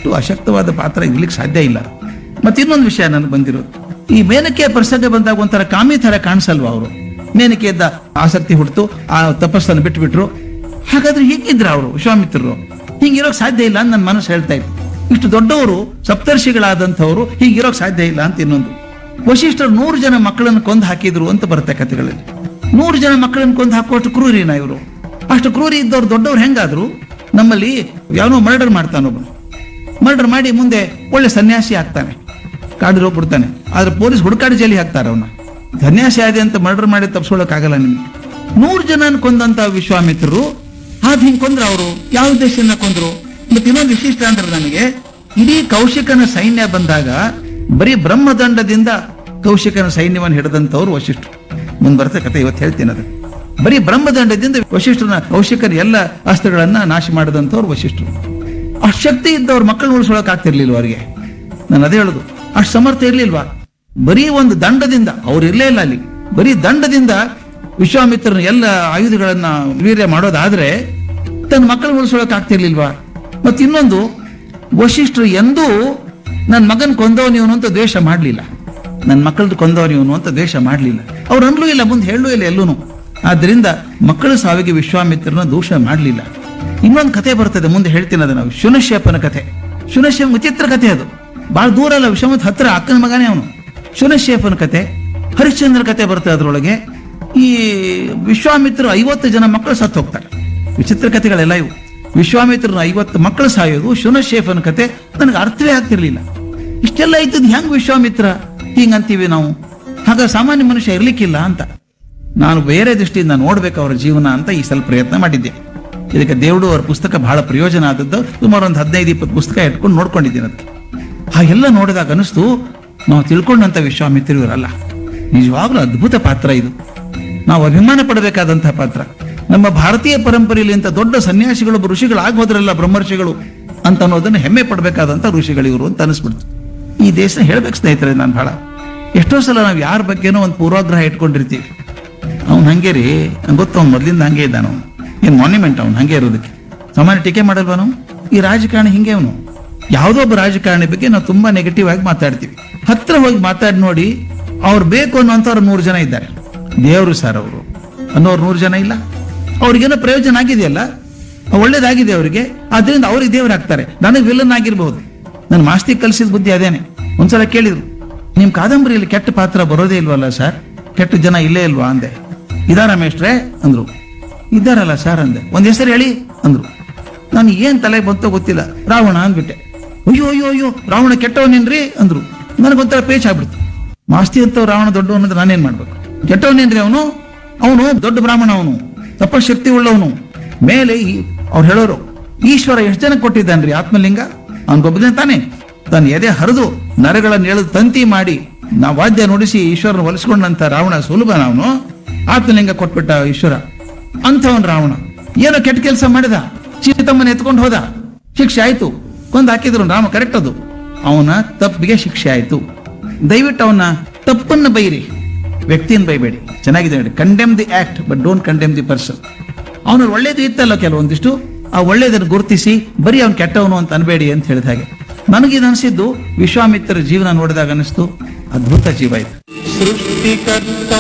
ಅಷ್ಟು ಅಶಕ್ತವಾದ ಪಾತ್ರ ಇರ್ಲಿಕ್ಕೆ ಸಾಧ್ಯ ಇಲ್ಲ ಮತ್ತೆ ಇನ್ನೊಂದು ವಿಷಯ ನನಗೆ ಬಂದಿರೋದು ಈ ಮೇನಕೆ ಪ್ರಸಂಗ ಬಂದಾಗ ಒಂಥರ ಕಾಮಿ ತರ ಕಾಣಿಸಲ್ವಾ ಅವರು ಮೇನಕೆಯದ್ದ ಆಸಕ್ತಿ ಹುಡ್ತು ಆ ತಪಸ್ಸನ್ನು ಬಿಟ್ಬಿಟ್ರು ಹಾಗಾದ್ರೆ ಹೀಗಿದ್ರ ಅವರು ವಿಶ್ವಾಮಿತ್ರರು ಹಿಂಗಿರೋಕ್ ಸಾಧ್ಯ ಇಲ್ಲ ಅಂತ ನನ್ನ ಮನಸ್ಸು ಹೇಳ್ತಾ ಇತ್ತು ಇಷ್ಟು ದೊಡ್ಡವರು ಸಪ್ತರ್ಷಿಗಳಾದಂಥವ್ರು ಹೀಗಿರೋಕ್ ಸಾಧ್ಯ ಇಲ್ಲ ಅಂತ ಇನ್ನೊಂದು ವಶಿಷ್ಠರು ನೂರು ಜನ ಮಕ್ಕಳನ್ನು ಕೊಂದು ಹಾಕಿದ್ರು ಅಂತ ಬರುತ್ತೆ ಕಥೆಗಳಲ್ಲಿ ನೂರು ಜನ ಮಕ್ಕಳನ್ನು ಕೊಂದು ಹಾಕುವಷ್ಟು ಕ್ರೂರಿನ ಇವರು ಅಷ್ಟು ಕ್ರೂರಿ ಇದ್ದವ್ರು ದೊಡ್ಡವ್ರು ಹೆಂಗಾದ್ರು ನಮ್ಮಲ್ಲಿ ಯಾವನೋ ಮರ್ಡರ್ ಮಾಡ್ತಾನೊಬ್ಬನು ಮರ್ಡರ್ ಮಾಡಿ ಮುಂದೆ ಒಳ್ಳೆ ಸನ್ಯಾಸಿ ಆಗ್ತಾನೆ ಕಾಡಿಗೆ ಹೋಗ್ಬಿಡ್ತಾನೆ ಆದ್ರೆ ಪೊಲೀಸ್ ಹುಡುಕಾಡಿ ಜೈಲಿಗೆ ಹಾಕ್ತಾರೆ ಅವನ್ನ ಸನ್ಯಾಸಿ ಆದೆ ಅಂತ ಮರ್ಡರ್ ಮಾಡಿ ತಪ್ಪಿಸ್ಕೊಳಕ್ಕಾಗಲ್ಲ ನಿಮ್ಗೆ ನೂರು ಜನ ಕೊಂದಂತ ವಿಶ್ವಾಮಿತ್ರರು ಅದ್ ಹಿಂಗ್ ಕೊಂದ್ರ ಅವರು ಯಾವ ಉದ್ದೇಶದಿಂದ ಕೊಂದ್ರು ಮತ್ತೆ ಇನ್ನೊಂದು ವಿಶಿಷ್ಟ ಅಂದ್ರೆ ನನಗೆ ಇಡೀ ಕೌಶಿಕನ ಸೈನ್ಯ ಬಂದಾಗ ಬರೀ ಬ್ರಹ್ಮದಂಡದಿಂದ ಕೌಶಿಕನ ಸೈನ್ಯವನ್ನು ಹಿಡಿದಂತವ್ರು ವಶಿಷ್ಠರು ಮುಂದ್ ಬರುತ್ತೆ ಕತೆ ಇವತ್ತು ಹೇಳ್ತೀನಿ ಅದು ಬರೀ ಬ್ರಹ್ಮದಂಡದಿಂದ ವಶಿಷ್ಠನ ಕೌಶಿಕನ ಎಲ್ಲ ಅಸ್ತ್ರಗಳನ್ನ ನಾಶ ಮಾಡಿದಂಥವ್ರು ವಶಿಷ್ಠರು ಅಷ್ಟು ಶಕ್ತಿ ಇದ್ದವ್ರ ಮಕ್ಕಳನ್ನ ಉಳಿಸ್ಕೊಳಕ್ ಆಗ್ತಿರ್ಲಿಲ್ವ ಅವ್ರಿಗೆ ನಾನು ಅದೇ ಹೇಳುದು ಅಷ್ಟು ಸಮರ್ಥ ಇರ್ಲಿಲ್ವಾ ಬರೀ ಒಂದು ದಂಡದಿಂದ ಅವ್ರು ಇರ್ಲೇ ಇಲ್ಲ ಅಲ್ಲಿ ಬರೀ ದಂಡದಿಂದ ವಿಶ್ವಾಮಿತ್ರನ ಎಲ್ಲ ಆಯುಧಗಳನ್ನ ವೀರ್ಯ ಮಾಡೋದಾದ್ರೆ ತನ್ನ ಮಕ್ಕಳನ್ನ ಉಳಿಸ್ಕೊಳಕ್ ಆಗ್ತಿರ್ಲಿಲ್ವಾ ಮತ್ತೆ ಇನ್ನೊಂದು ವಶಿಷ್ಠರು ಎಂದೂ ನನ್ನ ಮಗನ್ ಕೊಂದವನು ಇವನು ಅಂತ ದ್ವೇಷ ಮಾಡ್ಲಿಲ್ಲ ನನ್ನ ಮಕ್ಕಳದ್ದು ಕೊಂದವನು ಇವನು ಅಂತ ದ್ವೇಷ ಮಾಡ್ಲಿಲ್ಲ ಅವ್ರು ಅನ್ಲೂ ಇಲ್ಲ ಮುಂದೆ ಹೇಳಲೂ ಇಲ್ಲ ಎಲ್ಲೂನು ಆದ್ರಿಂದ ಮಕ್ಕಳ ಸಾವಿಗೆ ವಿಶ್ವಾಮಿತ್ರನ ದೋಷ ಮಾಡ್ಲಿಲ್ಲ ಇನ್ನೊಂದು ಕತೆ ಬರ್ತದೆ ಮುಂದೆ ಹೇಳ್ತೀನಿ ಅದನ್ನ ಶುನಶ್ಯಪನ ಕಥೆ ಶುನಶ್ಯಪ ವಿಚಿತ್ರ ಕಥೆ ಅದು ಬಹಳ ದೂರ ಅಲ್ಲ ವಿಶ್ವಾಮಿತ್ರ ಹತ್ರ ಅಕ್ಕನ ಮಗನೇ ಅವನು ಶುನಶ್ಯಪನ ಕತೆ ಹರಿಶ್ಚಂದ್ರ ಕತೆ ಬರ್ತದೆ ಅದರೊಳಗೆ ಈ ವಿಶ್ವಾಮಿತ್ರ ಐವತ್ತು ಜನ ಮಕ್ಕಳು ಸತ್ತು ಹೋಗ್ತಾರೆ ವಿಚಿತ್ರ ಕಥೆಗಳೆಲ್ಲ ಇವು ವಿಶ್ವಾಮಿತ್ರನ ಐವತ್ತು ಮಕ್ಕಳು ಸಾಯೋದು ಶುನಶೇಫನ ಕತೆ ನನಗೆ ಅರ್ಥವೇ ಆಗ್ತಿರ್ಲಿಲ್ಲ ಇಷ್ಟೆಲ್ಲ ಇದ್ದದ್ದು ಹೆಂಗ್ ವಿಶ್ವಾಮಿತ್ರ ಹಿಂಗಂತೀವಿ ನಾವು ಹಾಗ ಸಾಮಾನ್ಯ ಮನುಷ್ಯ ಇರ್ಲಿಕ್ಕಿಲ್ಲ ಅಂತ ನಾನು ಬೇರೆ ದೃಷ್ಟಿಯಿಂದ ನೋಡ್ಬೇಕು ಅವರ ಜೀವನ ಅಂತ ಈ ಸಲ ಪ್ರಯತ್ನ ಮಾಡಿದ್ದೆ ಇದಕ್ಕೆ ದೇವ್ಡು ಅವರ ಪುಸ್ತಕ ಬಹಳ ಪ್ರಯೋಜನ ಆದದ್ದು ಸುಮಾರು ಒಂದು ಹದಿನೈದು ಇಪ್ಪತ್ತು ಪುಸ್ತಕ ಇಟ್ಕೊಂಡು ನೋಡ್ಕೊಂಡಿದ್ದೀನಿ ಅದಕ್ಕೆ ಹಾಗೆಲ್ಲ ನೋಡಿದಾಗ ಅನಿಸ್ತು ನಾವು ತಿಳ್ಕೊಂಡಂತ ವಿಶ್ವಾಮಿತ್ರ ಇವರಲ್ಲ ನಿಜವಾಗ್ಲೂ ಅದ್ಭುತ ಪಾತ್ರ ಇದು ನಾವು ಅಭಿಮಾನ ಪಡಬೇಕಾದಂತಹ ಪಾತ್ರ ನಮ್ಮ ಭಾರತೀಯ ಪರಂಪರೆಯಲ್ಲಿ ಇಂಥ ದೊಡ್ಡ ಸನ್ಯಾಸಿಗಳು ಋಷಿಗಳಾಗಿ ಹೋದ್ರಲ್ಲ ಬ್ರಹ್ಮರ್ಷಿಗಳು ಅಂತ ಅನ್ನೋದನ್ನ ಹೆಮ್ಮೆ ಪಡಬೇಕಾದಂತ ಋಷಿಗಳು ಇವರು ಅಂತ ಅನಿಸ್ಬಿಡ್ತು ಈ ದೇಶ ಹೇಳ್ಬೇಕು ಸ್ನೇಹಿತರೆ ನಾನು ಬಹಳ ಎಷ್ಟೋ ಸಲ ನಾವು ಯಾರ ಬಗ್ಗೆನೋ ಒಂದು ಪೂರ್ವಾಗ್ರಹ ಇಟ್ಕೊಂಡಿರ್ತೀವಿ ಅವ್ನು ಹಂಗೆ ರೀ ನಂಗ್ ಗೊತ್ತು ಅವ್ನು ಮೊದ್ಲಿಂದ ಹಂಗೆ ಇದ್ದಾನ ಅವನು ಏನ್ ಮಾನ್ಯುಮೆಂಟ್ ಅವ್ನು ಹಂಗೆ ಇರೋದಕ್ಕೆ ಸಾಮಾನ್ಯ ಟೀಕೆ ಮಾಡಲ್ವ ನಾವು ಈ ರಾಜಕಾರಣಿ ಹಿಂಗೆ ಅವನು ಯಾವುದೋ ಒಬ್ಬ ರಾಜಕಾರಣಿ ಬಗ್ಗೆ ನಾವು ತುಂಬಾ ನೆಗೆಟಿವ್ ಆಗಿ ಮಾತಾಡ್ತೀವಿ ಹತ್ರ ಹೋಗಿ ಮಾತಾಡಿ ನೋಡಿ ಅವ್ರು ಬೇಕು ಅನ್ನೋಂಥವ್ರು ನೂರು ಜನ ಇದ್ದಾರೆ ದೇವರು ಸರ್ ಅವರು ಅನ್ನೋರು ನೂರು ಜನ ಇಲ್ಲ ಅವ್ರಿಗೇನೋ ಪ್ರಯೋಜನ ಆಗಿದೆಯಲ್ಲ ಒಳ್ಳೇದಾಗಿದೆ ಅವರಿಗೆ ಆದ್ರಿಂದ ಅವ್ರಿಗೆ ದೇವರಾಗ್ತಾರೆ ನನಗೆ ವಿಲನ್ ಆಗಿರ್ಬಹುದು ನನ್ನ ಮಾಸ್ತಿ ಕಲಿಸಿದ ಬುದ್ಧಿ ಅದೇನೆ ಒಂದ್ಸಲ ಕೇಳಿದ್ರು ನಿಮ್ ಕಾದಂಬರಿಯಲ್ಲಿ ಕೆಟ್ಟ ಪಾತ್ರ ಬರೋದೇ ಇಲ್ವಲ್ಲ ಸರ್ ಕೆಟ್ಟ ಜನ ಇಲ್ಲೇ ಇಲ್ವಾ ಅಂದೆ ಇದಾರ ಮೇಷ್ಟ್ರೆ ಅಂದ್ರು ಇದ್ದಾರಲ್ಲ ಸರ್ ಅಂದೆ ಒಂದ್ ಹೆಸರು ಹೇಳಿ ಅಂದ್ರು ನಾನು ಏನ್ ತಲೆ ಬಂತೋ ಗೊತ್ತಿಲ್ಲ ರಾವಣ ಅಂದ್ಬಿಟ್ಟೆ ಅಯ್ಯೋ ಅಯ್ಯೋ ಅಯ್ಯೋ ರಾವಣ ಕೆಟ್ಟವನೇನ್ರಿ ಅಂದ್ರು ನನಗೊಂಥರ ಪೇಚ್ ಆಗ್ಬಿಡ್ತು ಮಾಸ್ತಿ ಅಂತ ರಾವಣ ದೊಡ್ಡವನು ಅಂದ್ರೆ ನಾನೇನ್ ಮಾಡ್ಬೇಕು ಕೆಟ್ಟವನೇನ್ರಿ ಅವನು ಅವನು ದೊಡ್ಡ ಬ್ರಾಹ್ಮಣ ಅವನು ತಪಶಕ್ತಿ ಉಳ್ಳವನು ಮೇಲೆ ಈ- ಅವ್ರು ಹೇಳೋರು ಈಶ್ವರ ಎಷ್ಟು ಜನ ಕೊಟ್ಟಿದ್ದಾನ್ರಿ ಆತ್ಮಲಿಂಗ ಅವನ್ಗೊಬ್ಬನೇ ತಾನೆ ತನ್ನ ಎದೆ ಹರಿದು ನರಗಳನ್ನು ಎಳೆದು ತಂತಿ ಮಾಡಿ ನಾ ವಾದ್ಯ ನುಡಿಸಿ ಈಶ್ವರನ ಒಲಿಸ್ಕೊಂಡಂತ ರಾವಣ ಸುಲಭ ಅವನು ಆತ್ಮಲಿಂಗ ಕೊಟ್ಬಿಟ್ಟ ಈಶ್ವರ ಅಂಥವನ್ ರಾವಣ ಏನೋ ಕೆಟ್ಟ ಕೆಲಸ ಮಾಡಿದ ಸೀತಮ್ಮನ ಎತ್ಕೊಂಡು ಹೋದ ಶಿಕ್ಷೆ ಆಯ್ತು ಕೊಂದು ಹಾಕಿದ್ರು ರಾಮ ಕರೆಕ್ಟ್ ಅದು ಅವನ ತಪ್ಪಿಗೆ ಶಿಕ್ಷೆ ಆಯ್ತು ದಯವಿಟ್ಟು ಅವನ ತಪ್ಪನ್ನ ಬೈರಿ ವ್ಯಕ್ತಿಯನ್ನು ಬೈಬೇಡಿ ಚೆನ್ನಾಗಿದೆ ನೋಡಿ condemn the act but don't condemn the person ಅವನು ಒಳ್ಳೇದು ಇತ್ತಲ್ಲ ಕೆಲವೊಂದಿಷ್ಟು ಆ ಒಳ್ಳೇದನ್ನು ಗುರುತಿಸಿ ಬರೀ ಅವ್ನು ಕೆಟ್ಟವನು ಅಂತ ಅನ್ಬೇಡಿ ಅಂತ ಹೇಳಿದ ಹಾಗೆ ನನಗಿದು ಅನಿಸಿದ್ದು ವಿಶ್ವಾಮಿತ್ರ ಜೀವನ ನೋಡಿದಾಗ ಅನಿಸ್ತು ಅದ್ಭುತ ಜೀವ ಇದು ಸೃಷ್ಟಿಕರ್ತ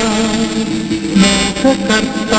ಮೋಕ್ಷಕರ್ತ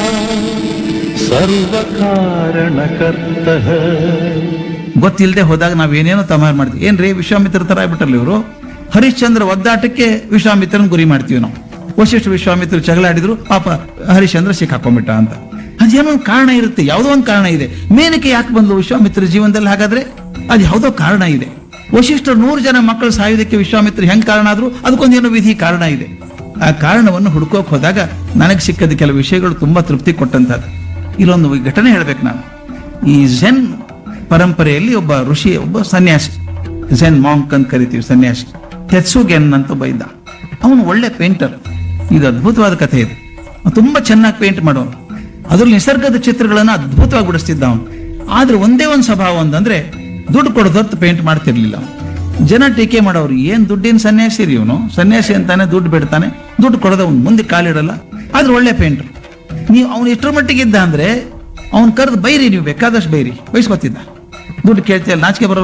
ಸರ್ವಕಾರಣಕರ್ತ ಗೊತ್ತಿಲ್ಲದೆ ಹೋದಾಗ ನಾವ್ ಏನೇನೋ ತಮಾರು ಮಾಡ್ತೀವಿ ಏನ್ರಿ ವಿಶ್ವಾಮಿತ್ರ ತರ ಆಗ್ಬಿಟ್ಟಲ್ಲ ಇವರು ಹರಿಶ್ಚಂದ್ರ ಒದ್ದಾಟಕ್ಕೆ ವಿಶ್ವಾಮಿತ್ರನ ಗುರಿ ಮಾಡ್ತೀವಿ ನಾವು ವಶಿಷ್ಠ ವಿಶ್ವಾಮಿತ್ರ ಜಗಳಾಡಿದ್ರು ಪಾಪ ಹರಿಶ್ಚಂದ್ರ ಸಿಕ್ಕಾಕೊಂಡ್ಬಿಟ್ಟ ಅಂತ ಅದೇನೋ ಒಂದು ಕಾರಣ ಇರುತ್ತೆ ಯಾವುದೋ ಒಂದು ಕಾರಣ ಇದೆ ಮೇನಕ್ಕೆ ಯಾಕೆ ಬಂದ್ಲು ವಿಶ್ವಾಮಿತ್ರ ಜೀವನದಲ್ಲಿ ಹಾಗಾದ್ರೆ ಅದು ಯಾವುದೋ ಕಾರಣ ಇದೆ ವಶಿಷ್ಠರು ನೂರು ಜನ ಮಕ್ಕಳು ಸಾಯೋದಕ್ಕೆ ವಿಶ್ವಾಮಿತ್ರ ಹೆಂಗ್ ಕಾರಣ ಆದ್ರು ಅದಕ್ಕೊಂದೇನೋ ವಿಧಿ ಕಾರಣ ಇದೆ ಆ ಕಾರಣವನ್ನು ಹುಡ್ಕೋಕ್ ಹೋದಾಗ ನನಗೆ ಸಿಕ್ಕದ ಕೆಲವು ವಿಷಯಗಳು ತುಂಬಾ ತೃಪ್ತಿ ಕೊಟ್ಟಂತದ್ದು ಇಲ್ಲೊಂದು ಘಟನೆ ಹೇಳ್ಬೇಕು ನಾನು ಈ ಝೆನ್ ಪರಂಪರೆಯಲ್ಲಿ ಒಬ್ಬ ಋಷಿ ಒಬ್ಬ ಸನ್ಯಾಸಿ ಝೆನ್ ಮಾಂಕ್ ಅಂತ ಕರಿತೀವಿ ಸನ್ಯಾಸಿ ತೆತ್ಸುಗೆನ್ ಅಂತ ಒಬ್ಬ ಇದ್ದ ಅವನು ಒಳ್ಳೆ ಪೇಂಟರ್ ಇದು ಅದ್ಭುತವಾದ ಕಥೆ ಇದು ಅವ್ನು ತುಂಬಾ ಚೆನ್ನಾಗಿ ಪೇಂಟ್ ಮಾಡೋನು ಅದ್ರಲ್ಲಿ ನಿಸರ್ಗದ ಚಿತ್ರಗಳನ್ನ ಅದ್ಭುತವಾಗಿ ಬಿಡಿಸ್ತಿದ್ದ ಅವನು ಆದ್ರೆ ಒಂದೇ ಒಂದು ಸ್ವಭಾವ ಅಂತಂದ್ರೆ ದುಡ್ಡು ಕೊಡೋದೊತ್ತು ಪೇಂಟ್ ಮಾಡ್ತಿರ್ಲಿಲ್ಲ ಅವನು ಜನ ಟೀಕೆ ಮಾಡೋರು ಏನ್ ದುಡ್ಡಿನ ಸನ್ಯಾಸಿ ರೀ ಇವನು ಸನ್ಯಾಸಿ ಅಂತಾನೆ ದುಡ್ಡು ಬಿಡ್ತಾನೆ ದುಡ್ಡು ಕೊಡೋದ ಅವ್ನು ಮುಂದೆ ಕಾಲಿಡಲ್ಲ ಆದ್ರೆ ಒಳ್ಳೆ ಪೇಂಟರ್ ನೀವು ಅವ್ನು ಎಷ್ಟರ ಮಟ್ಟಿಗೆ ಇದ್ದ ಅಂದ್ರೆ ಅವ್ನು ಕರೆದು ಬೈರಿ ನೀವು ಬೇಕಾದಷ್ಟು ಬೈರಿ ಬಯಸ್ಕೊತಿದ್ದ ದುಡ್ಡು ಕೇಳ್ತೀಯಲ್ಲ ನಾಚಿಕೆ ಬರೋ